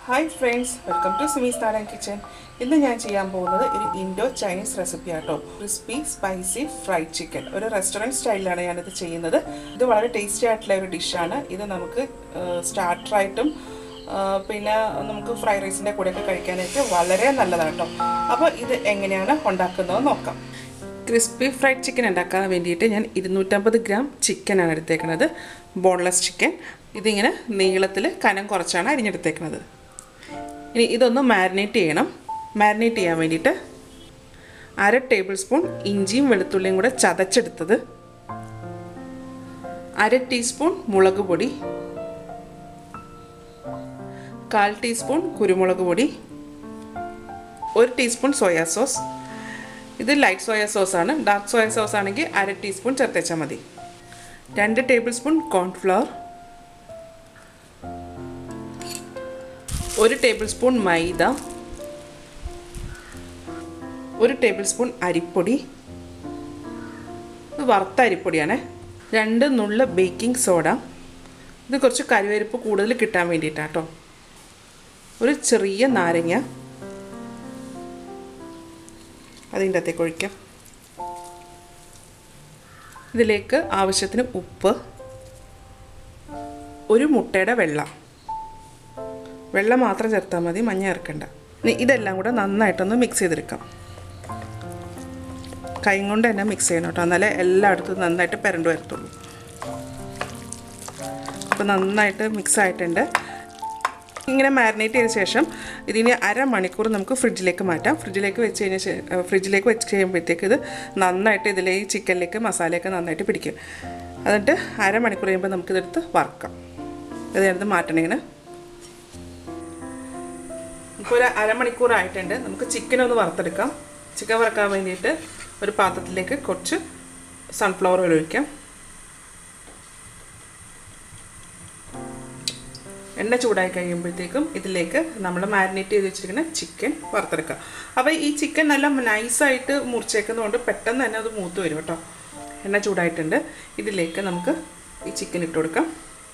hi friends welcome to Simi's നാടൻ kitchen ഇന്ന് ഞാൻ ചെയ്യാൻ പോകുന്നത് ഒരു ഇൻഡോ ചൈനീസ് റെസിപ്പി ആട്ടോ ക്രിസ്പി സ്പൈസി ഫ്രൈഡ് ചിക്കൻ ഒരു റെസ്റ്റോറൻറ്റ് സ്റ്റൈലിലാണ് ഞാനിത് ചെയ്യുന്നത് ഇത് വളരെ ടേസ്റ്റി ആയിട്ടുള്ള ഒരു ഡിഷാണ് ഇത് നമുക്ക് സ്റ്റാർട്ടറായിട്ടും പിന്നെ നമുക്ക് ഫ്രൈഡ് റൈസിൻ്റെ കൂടെയൊക്കെ കഴിക്കാനായിട്ട് വളരെ നല്ലതാണ് കേട്ടോ അപ്പോൾ ഇത് എങ്ങനെയാണ് ഉണ്ടാക്കുന്നത് നോക്കാം ക്രിസ്പി ഫ്രൈഡ് ചിക്കൻ ഉണ്ടാക്കാൻ വേണ്ടിയിട്ട് ഞാൻ ഇരുന്നൂറ്റമ്പത് ഗ്രാം ചിക്കനാണ് എടുത്തേക്കുന്നത് ബോൺലെസ് ചിക്കൻ ഇതിങ്ങനെ നീളത്തിൽ കനം കുറച്ചാണ് അരിഞ്ഞെടുത്തേക്കുന്നത് ഇനി ഇതൊന്ന് മാരിനേറ്റ് ചെയ്യണം മാരിനേറ്റ് ചെയ്യാൻ വേണ്ടിയിട്ട് അര ടേബിൾ സ്പൂൺ ഇഞ്ചിയും വെളുത്തുള്ളിയും കൂടെ ചതച്ചെടുത്തത് അര ടീസ്പൂൺ മുളക് പൊടി കാൽ ടീസ്പൂൺ കുരുമുളക് പൊടി ഒരു ടീസ്പൂൺ സോയാ സോസ് ഇത് ലൈറ്റ് സോയ സോസ് ആണ് ഡാർക്ക് സോയ സോസ് ആണെങ്കിൽ അര ടീസ്പൂൺ ചേർത്തേച്ചാൽ മതി രണ്ട് ടേബിൾ സ്പൂൺ കോൺഫ്ലവർ ഒരു ടേബിൾ സ്പൂൺ മൈദ ഒരു ടേബിൾ സ്പൂൺ അരിപ്പൊടി ഇത് വറുത്ത അരിപ്പൊടിയാണ് രണ്ട് നുള്ള ബേക്കിംഗ് സോഡ ഇത് കുറച്ച് കരുവേരിപ്പ് കൂടുതൽ കിട്ടാൻ വേണ്ടിയിട്ടാണ് കേട്ടോ ഒരു ചെറിയ നാരങ്ങ അതിൻ്റെ അകത്തേക്ക് ഒഴിക്കാം ഇതിലേക്ക് ആവശ്യത്തിന് ഉപ്പ് ഒരു മുട്ടയുടെ വെള്ളം വെള്ളം മാത്രം ചേർത്താൽ മതി മഞ്ഞ ചേർക്കണ്ട ഇനി ഇതെല്ലാം കൂടെ നന്നായിട്ടൊന്ന് മിക്സ് ചെയ്തെടുക്കാം കൈ കൊണ്ട് തന്നെ മിക്സ് ചെയ്യണം കേട്ടോ എന്നാലേ എല്ലായിടത്തും നന്നായിട്ട് പെരണ്ട് വരത്തുള്ളൂ അപ്പോൾ നന്നായിട്ട് മിക്സ് ആയിട്ടുണ്ട് ഇങ്ങനെ മാരിനേറ്റ് ചെയ്ത ശേഷം ഇതിന് അരമണിക്കൂർ നമുക്ക് ഫ്രിഡ്ജിലേക്ക് മാറ്റാം ഫ്രിഡ്ജിലേക്ക് വെച്ച് കഴിഞ്ഞ ഫ്രിഡ്ജിലേക്ക് വെച്ച് കഴിയുമ്പോഴത്തേക്ക് ഇത് നന്നായിട്ട് ഇതിലെ ഈ ചിക്കനിലേക്ക് മസാലയൊക്കെ നന്നായിട്ട് പിടിക്കും എന്നിട്ട് അരമണിക്കൂർ കഴിയുമ്പോൾ നമുക്കിതെടുത്ത് വറക്കാം ഇത് ഞാനിത് മാറ്റണേന് ഇപ്പോൾ ഒരു അരമണിക്കൂർ ആയിട്ടുണ്ട് നമുക്ക് ചിക്കൻ ഒന്ന് വറുത്തെടുക്കാം ചിക്കൻ വറക്കാൻ വേണ്ടിയിട്ട് ഒരു പാത്രത്തിലേക്ക് കുറച്ച് സൺഫ്ലവർ ഓയിൽ ഒഴിക്കാം എണ്ണ ചൂടായി കഴിയുമ്പോഴത്തേക്കും ഇതിലേക്ക് നമ്മൾ മാരിനേറ്റ് ചെയ്ത് വെച്ചിരിക്കുന്ന ചിക്കൻ വറുത്തെടുക്കുക അപ്പോൾ ഈ ചിക്കൻ നല്ല നൈസായിട്ട് മുറിച്ചേക്കുന്നതുകൊണ്ട് പെട്ടെന്ന് തന്നെ അത് മൂത്ത് വരും കേട്ടോ എണ്ണ ചൂടായിട്ടുണ്ട് ഇതിലേക്ക് നമുക്ക് ഈ ചിക്കൻ ഇട്ട് കൊടുക്കാം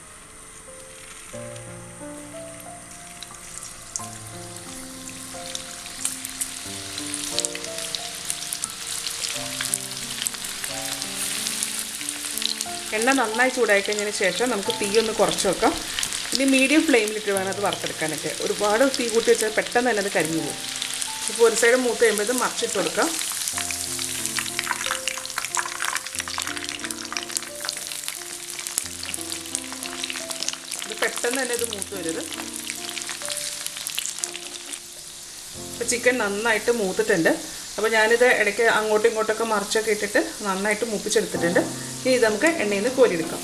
എണ്ണ നന്നായി ചൂടായി കഴിഞ്ഞതിന് ശേഷം നമുക്ക് തീ ഒന്ന് കുറച്ച് വെക്കാം ഇനി മീഡിയം ഫ്ലെയിമിലിട്ട് വേണം അത് വറുത്തെടുക്കാനൊക്കെ ഒരുപാട് തീ കൂട്ടി വെച്ചാൽ പെട്ടെന്ന് തന്നെ അത് കരിഞ്ഞു പോകും ഇപ്പോൾ ഒരു സൈഡ് മൂത്ത് കഴിയുമ്പോൾ ഇത് മറിച്ചിട്ട് കൊടുക്കാം ഇത് പെട്ടെന്ന് തന്നെ ഇത് മൂത്ത് വരുത് ഇപ്പോൾ ചിക്കൻ നന്നായിട്ട് മൂത്തിട്ടുണ്ട് അപ്പോൾ ഞാനിത് ഇടയ്ക്ക് അങ്ങോട്ടും ഇങ്ങോട്ടൊക്കെ മറിച്ചൊക്കെ ഇട്ടിട്ട് നന്നായിട്ട് മൂപ്പിച്ചെടുത്തിട്ടുണ്ട് ഇനി ഇത് നമുക്ക് എണ്ണയിൽ നിന്ന് കോരിയെടുക്കാം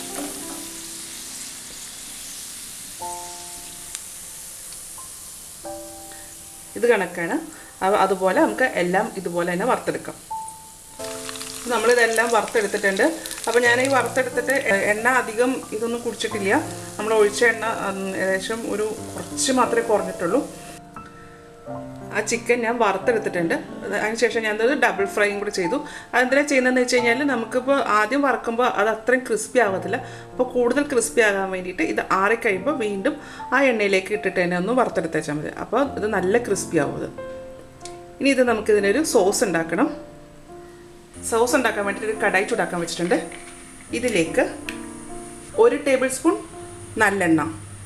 ഇത് കണക്കാണ് അതുപോലെ നമുക്ക് എല്ലാം ഇതുപോലെ തന്നെ വറുത്തെടുക്കാം നമ്മളിതെല്ലാം വറുത്തെടുത്തിട്ടുണ്ട് അപ്പോൾ ഞാൻ ഈ വറുത്തെടുത്തിട്ട് എണ്ണ അധികം ഇതൊന്നും കുടിച്ചിട്ടില്ല നമ്മൾ ഒഴിച്ച എണ്ണ ഏകദേശം ഒരു കുറച്ച് മാത്രമേ കുറഞ്ഞിട്ടുള്ളൂ ആ ചിക്കൻ ഞാൻ വറുത്തെടുത്തിട്ടുണ്ട് അതിനുശേഷം ഞാനത് ഡബിൾ ഫ്രൈയും കൂടി ചെയ്തു അതെന്തിനാണ് ചെയ്യുന്നതെന്ന് വെച്ച് കഴിഞ്ഞാൽ നമുക്കിപ്പോൾ ആദ്യം വറക്കുമ്പോൾ അത് അത്രയും ക്രിസ്പി ആവത്തില്ല അപ്പോൾ കൂടുതൽ ക്രിസ്പി ആകാൻ വേണ്ടിയിട്ട് ഇത് ആറിക്കഴിയുമ്പോൾ വീണ്ടും ആ എണ്ണയിലേക്ക് ഇട്ടിട്ട് തന്നെ ഒന്ന് വറുത്തെടുത്തേച്ചാൽ മതി അപ്പോൾ ഇത് നല്ല ക്രിസ്പി ആവും അത് ഇനി ഇത് നമുക്കിതിനൊരു സോസ് ഉണ്ടാക്കണം സോസ് ഉണ്ടാക്കാൻ വേണ്ടിയിട്ട് ഒരു കടായി ചൂടാക്കാൻ വെച്ചിട്ടുണ്ട് ഇതിലേക്ക് ഒരു ടേബിൾ സ്പൂൺ നല്ലെണ്ണ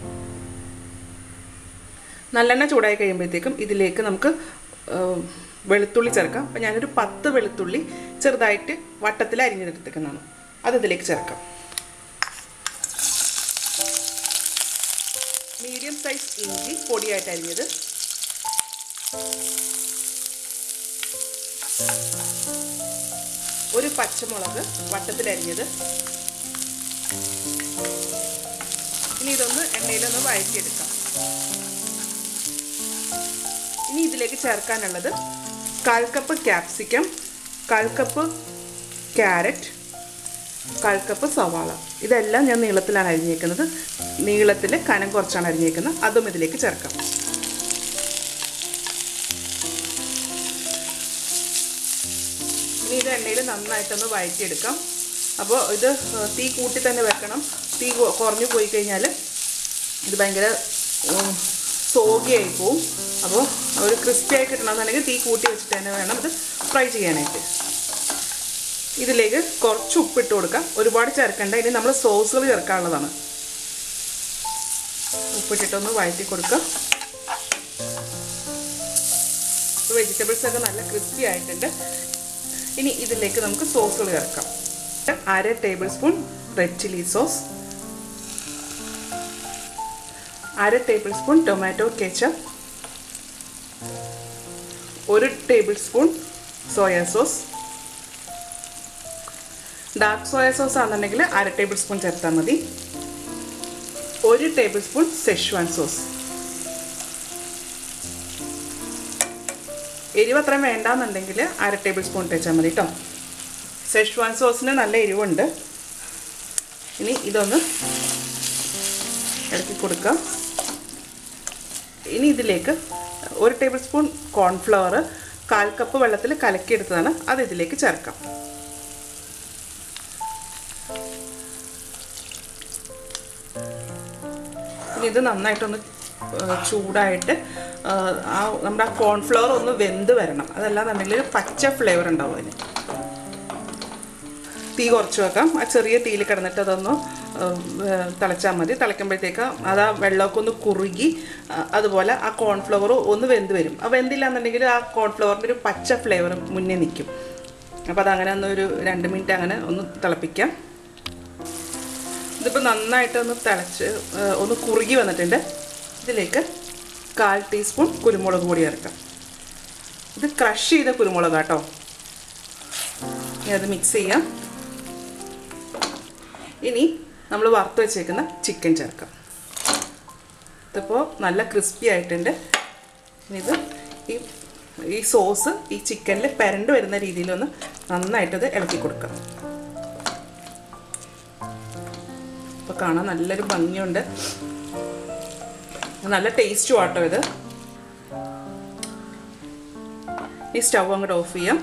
നല്ലെണ്ണ ചൂടായി കഴിയുമ്പോഴത്തേക്കും ഇതിലേക്ക് നമുക്ക് വെളുത്തുള്ളി ചേർക്കാം അപ്പോൾ ഞാനൊരു പത്ത് വെളുത്തുള്ളി ചെറുതായിട്ട് വട്ടത്തിൽ അരിഞ്ഞെടുത്തേക്കുന്നതാണ് അത് ഇതിലേക്ക് ചേർക്കാം മീഡിയം സൈസ് ഇഞ്ചി പൊടിയായിട്ട് അരിഞ്ഞത് ഒരു പച്ചമുളക് വട്ടത്തിൽ അരിഞ്ഞത് ഇനി ഇതൊന്ന് എണ്ണയിലൊന്ന് വഴറ്റിയെടുക്കാം ഇനി ഇതിലേക്ക് ചേർക്കാനുള്ളത് കാൽ കപ്പ് ക്യാപ്സിക്കം കാൽ കപ്പ് ക്യാരറ്റ് കാൽ കപ്പ് സവാള ഇതെല്ലാം ഞാൻ നീളത്തിലാണ് അരിഞ്ഞേക്കുന്നത് നീളത്തിൽ കനം കുറച്ചാണ് അരിഞ്ഞേക്കുന്നത് അതും ഇതിലേക്ക് ചേർക്കാം ഇനി ഇത് എണ്ണയിൽ നന്നായിട്ടൊന്ന് വഴറ്റിയെടുക്കാം അപ്പോൾ ഇത് തീ കൂട്ടി തന്നെ വെക്കണം തീ കുറഞ്ഞു പോയി കഴിഞ്ഞാൽ ഇത് ഭയങ്കര ഉം, സോഗിയായി പോവും അപ്പോൾ ഒരു ക്രിസ്പി ആയി കിട്ടണമെന്നുണ്ടെങ്കിൽ തീ കൂട്ടി വെച്ചിട്ട് തന്നെ വേണം ഇത് ഫ്രൈ ചെയ്യാനായിട്ട് ഇതിലേക്ക് കുറച്ച് ഉപ്പിട്ട് കൊടുക്കാം ഒരുപാട് ചേർക്കണ്ട ഇനി നമ്മൾ സോസുകൾ ചേർക്കാനുള്ളതാണ് ഉപ്പിട്ടിട്ടൊന്ന് വഴറ്റി കൊടുക്കുക വെജിറ്റബിൾസ് ഒക്കെ നല്ല ക്രിസ്പി ആയിട്ടുണ്ട് ഇനി ഇതിലേക്ക് നമുക്ക് സോസുകൾ ചേർക്കാം അര tablespoon red chilli sauce അര ടേബിൾ സ്പൂൺ ടൊമാറ്റോ കെച്ചപ്പ് ഒരു tablespoon soya sauce dark soya sauce ആണെന്നുണ്ടെങ്കിൽ അര ടേബിൾ സ്പൂൺ ചേർത്താൽ മതി ഒരു ടേബിൾ സ്പൂൺ സെഷ്വാൻ സോസ് എരിവ് അത്രയും വേണ്ടാന്നുണ്ടെങ്കിൽ അര ടേബിൾ സ്പൂൺ തേച്ചാൽ മതി കേട്ടോ സെഷ്വാൻ സോസിന് നല്ല എരിവുണ്ട് ഇനി ഇതൊന്ന് ഇളക്കി കൊടുക്കുക ഇനി ഇതിലേക്ക് ഒരു ടേബിൾ സ്പൂൺ കോൺഫ്ലവർ കാൽ കപ്പ് വെള്ളത്തിൽ കലക്കിയെടുത്തതാണ് അത് ഇതിലേക്ക് ചേർക്കാം ഇനി ഇത് നന്നായിട്ടൊന്ന് ചൂടായിട്ട് ആ നമ്മുടെ ആ കോൺഫ്ലവർ ഒന്ന് വെന്ത് വരണം അതല്ലാന്നുണ്ടെങ്കിൽ ഒരു പച്ച ഫ്ലേവർ ഉണ്ടാവും അതിന് തീ കുറച്ച് വെക്കാം ആ ചെറിയ തീയിൽ കിടന്നിട്ട് അതൊന്ന് തിളച്ചാൽ മതി തിളയ്ക്കുമ്പോഴത്തേക്ക് അത് ആ വെള്ളമൊക്കെ ഒന്ന് കുറുകി അതുപോലെ ആ കോൺഫ്ലവർ ഒന്ന് വെന്ത് വരും ആ വെന്തില്ല എന്നുണ്ടെങ്കിൽ ആ കോൺഫ്ലവറിൻ്റെ ഒരു പച്ച ഫ്ലേവർ മുന്നേ നിൽക്കും അപ്പോൾ അതങ്ങനെ ഒന്ന് ഒരു രണ്ട് മിനിറ്റ് അങ്ങനെ ഒന്ന് തിളപ്പിക്കാം ഇതിപ്പോൾ നന്നായിട്ട് ഒന്ന് തിളച്ച് ഒന്ന് കുറുകി വന്നിട്ടുണ്ട് ഇതിലേക്ക് കാൽ ടീസ്പൂൺ കുരുമുളക് പൊടി ചേർക്കാം ഇത് ക്രഷ് ചെയ്ത കുരുമുളക് കേട്ടോ ഇനി അത് മിക്സ് ചെയ്യാം ഇനി നമ്മൾ വറുത്ത് വെച്ചേക്കുന്ന ചിക്കൻ ചേർക്കാം ഇതിപ്പോൾ നല്ല ക്രിസ്പി ആയിട്ടുണ്ട് ഇനി ഇത് ഈ ഈ സോസ് ഈ ചിക്കനിൽ പെരണ്ട് വരുന്ന രീതിയിലൊന്ന് നന്നായിട്ടത് ഇളക്കി കൊടുക്കാം ഇപ്പോൾ കാണാൻ നല്ലൊരു ഭംഗിയുണ്ട് നല്ല ടേസ്റ്റും ആട്ടോ ഇത് ഈ സ്റ്റവ് അങ്ങോട്ട് ഓഫ് ചെയ്യാം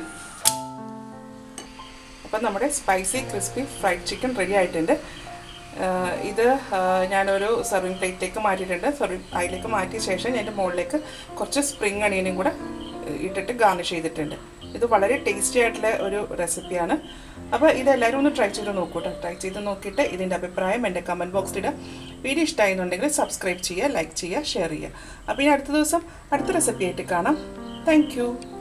അപ്പം നമ്മുടെ spicy crispy fried chicken ready ആയിട്ടുണ്ട് ഇത് ഞാനൊരു സെർവിങ് പ്ലേറ്റിലേക്ക് മാറ്റിയിട്ടുണ്ട് സെർവിങ് അതിലേക്ക് മാറ്റിയ ശേഷം എൻ്റെ മുകളിലേക്ക് കുറച്ച് സ്പ്രിങ് അണിയനും കൂടെ ഇട്ടിട്ട് ഗാർണിഷ് ചെയ്തിട്ടുണ്ട് ഇത് വളരെ ടേസ്റ്റി ആയിട്ടുള്ള ഒരു റെസിപ്പിയാണ് അപ്പോൾ ഇതെല്ലാവരും ഒന്ന് ട്രൈ ചെയ്ത് നോക്കൂ കേട്ടോ ട്രൈ ചെയ്ത് നോക്കിയിട്ട് ഇതിൻ്റെ അഭിപ്രായം എൻ്റെ കമൻറ്റ് ബോക്സിൽ ഇടുക വീഡിയോ ഇഷ്ടമായിരുന്നുണ്ടെങ്കിൽ സബ്സ്ക്രൈബ് ചെയ്യുക ലൈക്ക് ചെയ്യുക ഷെയർ ചെയ്യുക അപ്പോൾ ഇനി അടുത്ത ദിവസം അടുത്ത റെസിപ്പി ആയിട്ട് കാണാം താങ്ക്